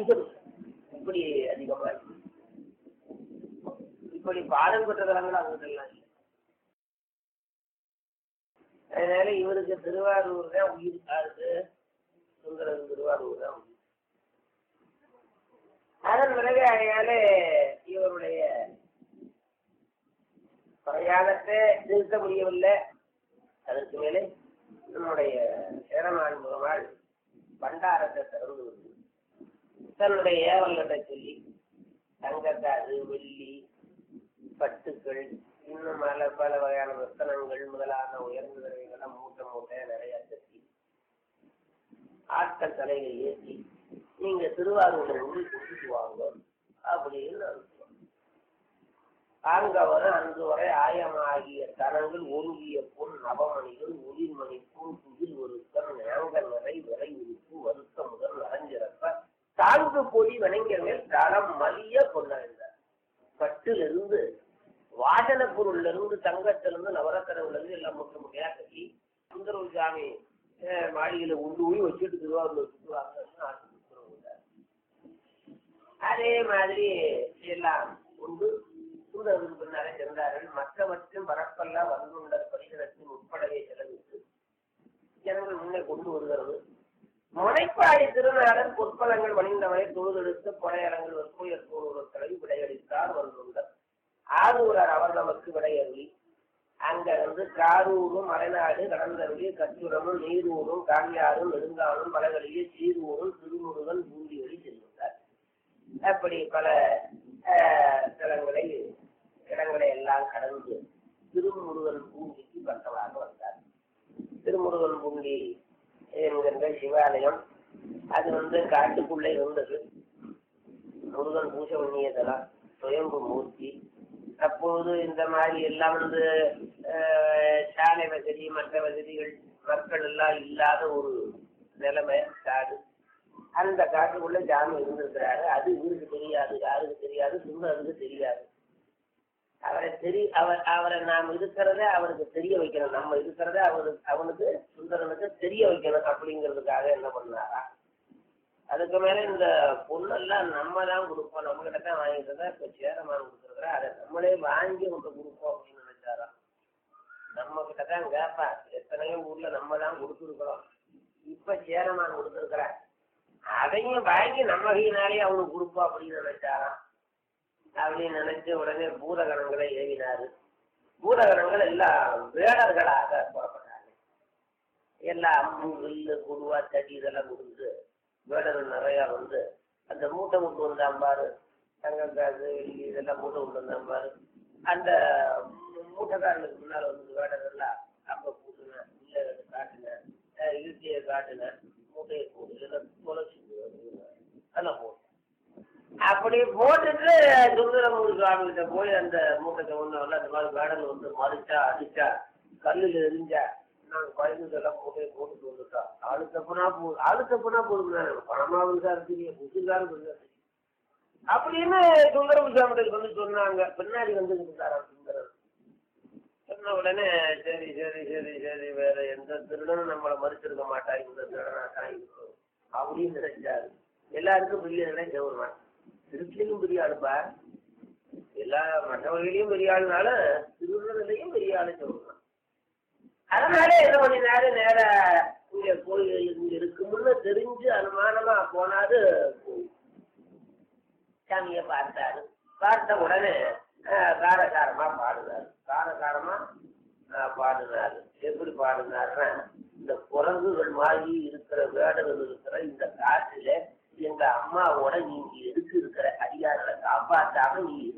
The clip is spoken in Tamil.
அதிகம் இப்படி அதிகமா இருக்கு. இப்படி பாடம் பெற்ற தலங்கள் அவங்கெல்லாம் இல்லை அதனால இவருக்கு திருவாரூர் தான் உயிர் காது சுந்தரன் திருவாரூர் தான் உயிர் அதன் பிறகு அதனால இவருடைய பிரயாணத்தை நிறுத்த முடியவில்லை அதற்கு மேலே நம்முடைய சேரமான் முகமாள் பண்டாரத்தை திறந்து விட்டு தன்னுடைய ஏவல்களை சொல்லி தங்கத்தாது வெள்ளி பட்டுக்கள் இன்னும் பல பல வகையான ரத்தனங்கள் முதலான உயர்ந்த விரைவுகளை மூட்டை மூட்டை நிறைய கட்டி ஆட்கள் தலையில ஏற்றி நீங்க திருவாரூர்ல உள்ள கொடுத்துட்டு வாங்க அப்படின்னு அனுப்புவாங்க ஆங்கவர் அன்று வரை ஆயமாகிய தனங்கள் ஒருங்கிய பொன் நவமணிகள் ஒளிர்மணி பூன் துகில் ஒருத்தன் நேங்க நிறை விரை உறுப்பு வருத்த முதல் நிறைஞ்சிறப்ப தாழ்வு பொடி வணங்கிய மேல் தளம் மலிய கொண்டாடினார் பட்டிலிருந்து வாசன பொருள்ல இருந்து தங்கத்திலிருந்து நவரத்தனவுல இருந்து எல்லாம் முற்ற முட்டையா கட்டி சுந்தரவு சாமி அஹ், மாளிகையில உண்டு போய் வச்சுட்டு திருவாரூர் சுற்றுவாங்கன்னு ஆசை கொடுக்குறவங்க அதே மாதிரி எல்லாம் உண்டு சூழலுக்கு பின்னாலே இருந்தார்கள் மற்றவற்றும் பரப்பெல்லாம் வந்துள்ள பரிசனத்தின் உட்படவே செலவிட்டு ஜனங்கள் முன்னே கொண்டு வருகிறது முனைப்பாடி திருநாளன் பொற்பலங்கள் வணிந்தவரை தொழுதெடுத்து புனையரங்கள் வெற்புயர் கூறுவர்களை விடையளித்தார் வந்துள்ளார் ஆரூரர் அவர் நமக்கு விடையறி அங்க வந்து காரூரும் மலைநாடு கடந்தவழி கச்சுரமும் நீரூரும் காங்கியாரும் நெடுங்காலும் பலகளிலே சீரூரும் திருமுருகன் பூண்டியொலி செல்கின்றார் அப்படி பல அஹ், தலங்களை இடங்களை எல்லாம் கடந்து திருமுருகன் பூண்டிக்கு பக்கமாக வந்தார் திருமுருகன் பூண்டி என்கின்ற சிவாலயம் அது வந்து காட்டுக்குள்ளே இருந்தது முருகன் பூஜை பண்ணியதெல்லாம் சுயம்பு மூர்த்தி அப்போது இந்த மாதிரி எல்லாம் வந்து அஹ், சாலை வசதி மற்ற வசதிகள் மக்கள் எல்லாம் இல்லாத ஒரு நிலைமை காடு அந்த காட்டுக்குள்ள ஜாமி இருந்திருக்கிறாரு அது இவருக்கு தெரியாது யாருக்கு தெரியாது சுந்தருக்கு தெரியாது அவரை தெரி அவர் அவரை நாம் இருக்கிறத அவருக்கு தெரிய வைக்கணும் நம்ம இருக்கிறத அவருக்கு அவனுக்கு சுந்தரனுக்கு தெரிய வைக்கணும் அப்படிங்கிறதுக்காக என்ன பண்ணாரா அதுக்கு மேல இந்த பொண்ணெல்லாம் நம்ம தான் கொடுப்போம் நம்ம கிட்ட தான் வாங்கிட்டு தான் இப்ப சேரமான் கொடுத்துருக்குறா அதை நம்மளே வாங்கி கொண்டு கொடுப்போம் அப்படின்னு நினைச்சாராம் நம்ம கிட்ட தான் கேட்பா எத்தனையோ ஊர்ல நம்ம தான் கொடுத்துருக்குறோம் இப்ப சேரமான் கொடுத்துருக்குறா அதையும் வாங்கி நம்ம கையினாலே அவனுக்கு கொடுப்போம் அப்படின்னு நினைச்சாராம் அப்படின்னு நினைச்சு உடனே பூதகணங்களை ஏவினாரு பூதகணங்கள் எல்லாம் வேடர்களாக புறப்பட்டாங்க எல்லாம் அம்பு வில்லு குருவா தடி இதெல்லாம் கொடுத்து வேடர்கள் நிறைய வந்து அந்த மூட்டை விட்டு வந்தான் பாரு தங்கக்காசு வெள்ளி இதெல்லாம் மூட்டை விட்டு வந்தான் பாரு அந்த மூட்டைக்காரனுக்கு முன்னால் வந்து வேடர்கள்லாம் அப்ப கூட்டுனேன் இல்லை காட்டுனேன் ஈட்டியை காட்டுனேன் மூட்டையை போடு இதெல்லாம் தொலைச்சி அதெல்லாம் போட்டேன் அப்படி போட்டுட்டு சுந்தரமூர் சுவாமி கிட்ட போய் அந்த மூட்டை ஒண்ணு அந்த மாதிரி வேடல் வந்து மறிச்சா அடிச்சா கல்லுல எரிஞ்சா நாங்க குழந்தைதெல்லாம் மூட்டையை போட்டுட்டு வந்துட்டோம் ஆளு தப்புனா போ ஆளு தப்புனா போடுங்க பணமாவும் சார் தெரியும் புதுசாரும் தெரியும் அப்படின்னு சுந்தரம் சுவாமிகள் வந்து சொன்னாங்க பின்னாடி வந்து இருந்தாராம் சுந்தரம் சொன்ன உடனே சரி சரி சரி சரி வேற எந்த திருடனும் நம்மளை மறுத்திருக்க மாட்டா இந்த திருடனா தான் இருக்கும் அப்படின்னு நினைச்சாரு எல்லாருக்கும் பெரிய நிலை கௌரவம் திருச்சிலையும் பெரிய ஆளுப்பா எல்லா மற்றவர்களையும் பெரிய ஆளுனால திருடனிலையும் பெரிய ஆளு சொல்லலாம் அதனால என்ன பண்ணினாரு நேர இங்க கோயில் இங்க இருக்கும்னு தெரிஞ்சு அனுமானமா போனாரு கோயில் சாமியை பார்த்தாரு பார்த்த உடனே அஹ், காரசாரமா பாடுனாரு காரசாரமா அஹ், பாடுனாரு எப்படி பாடுனாருன்னா இந்த குரங்குகள் மாதிரி இருக்கிற வேடர்கள் இருக்கிற இந்த காட்டுல எங்க அம்மாவோட நீங்க எதுக்கு இருக்கிற அதிகாரங்களை காப்பாற்றாம நீ